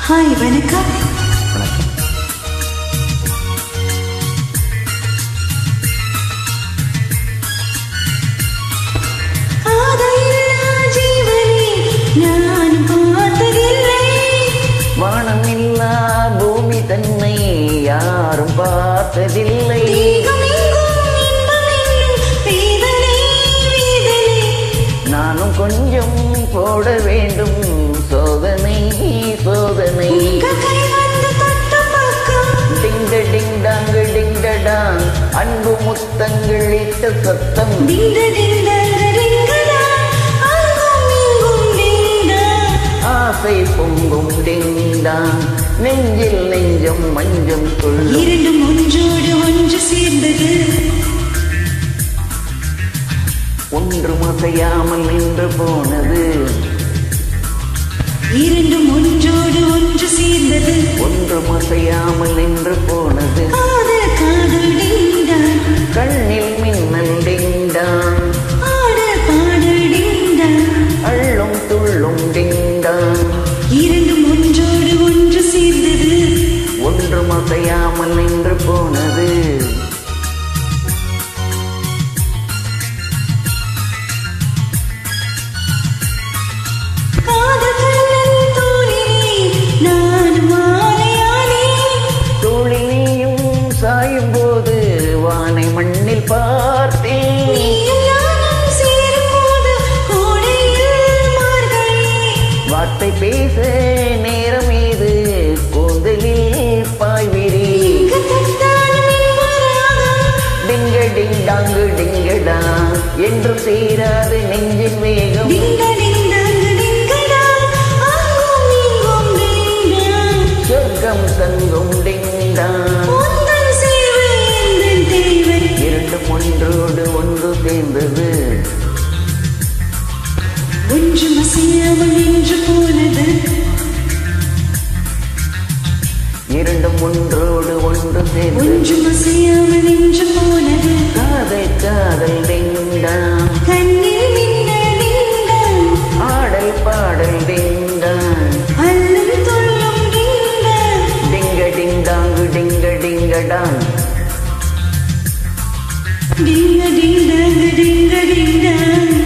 Hi வணக்கம் காதலில்லா ஜீவனை நான் பார்த்ததில்லை வானமில்லா பூமி தன்னை யாரும் பார்த்ததில்லை தேகமெங்கும் இன்பம் என்னும் வேதனை, வேதனை. நானும் கொஞ்சம் போட வேண்டும் சோதனை சோதனை உங்க கை வந்து தொட்ட பக்கம் டிங்க டிங் டாங்கு டிங்கடாங் அன்பு முத்தங்கள் இட்ட சத்தம் டிங்க டிங்க டிங்கடா, அங்கும் இங்கும் டிங்கா. ஆசை பொங்கும் டிங்டாங் நெஞ்சில் நெஞ்சம் மஞ்சம் கொள்ளும் இரண்டும் ஒன்றோடு ஒன்று சேர்ந்தது ஒன்று மசையாமல் நின்று போனது இரண்டும் ஒன்றோடு ஒன்று சேர்ந்தது ஒன்று மசையாமல் நின்று போனது காதல் காதல் டிங்கா கண்ணில் மின்னல் டிங்டாங் ஆடல் பாடல் டிங்கா அள்ளும் துள்ளும் டிங்டாங் இரண்டும் ஒன்றோடு ஒன்று சேர்ந்தது ஒன்று மசையாமல் நின்று போனது காதல் கண்ணன் தோழிலே நான் மாலையானே தோழினியும் சாயும் போது வானை மண்ணில் பார்த்தேன் நீயும் நானும் சேரும்போது கோடையில் மார்கழி வார்த்தை பேச நேரம் ஏது கூந்தலில் பாய்விரி இங்கு தட்டாலும் இன்பராகம் டிங்க டிங் டாங்கு டிங்கடா என்று சேராது நெஞ்சின் வேகம் டிங்க டிங்காங்கு டிங்கடா அங்கும் இங்கும் டிங்கா சொர்க்கம் தங்கும் டிங்டா உந்தன் சேவை எந்தன் தேவை இரண்டும் ஒன்றோடு ஒன்று சேர்ந்தது ஒன்று அசையாமல் நின்று போனது இரண்டும் ஒன்றோடு ஒன்று சேர்ந்தது ஒன்று அசையாமல் நின்று போனது காதல் காதல் டிங்கா கண்ணில் மின்னல் டிங்கா ஆடல் பாடல் டிங்கா அல்லும் துள்ளும் டிங்கா டிங்க டிங் டாங்கு டிங்க டிங்கடாங் டிங்க டிங்காங்கு டிங்க டிங்கா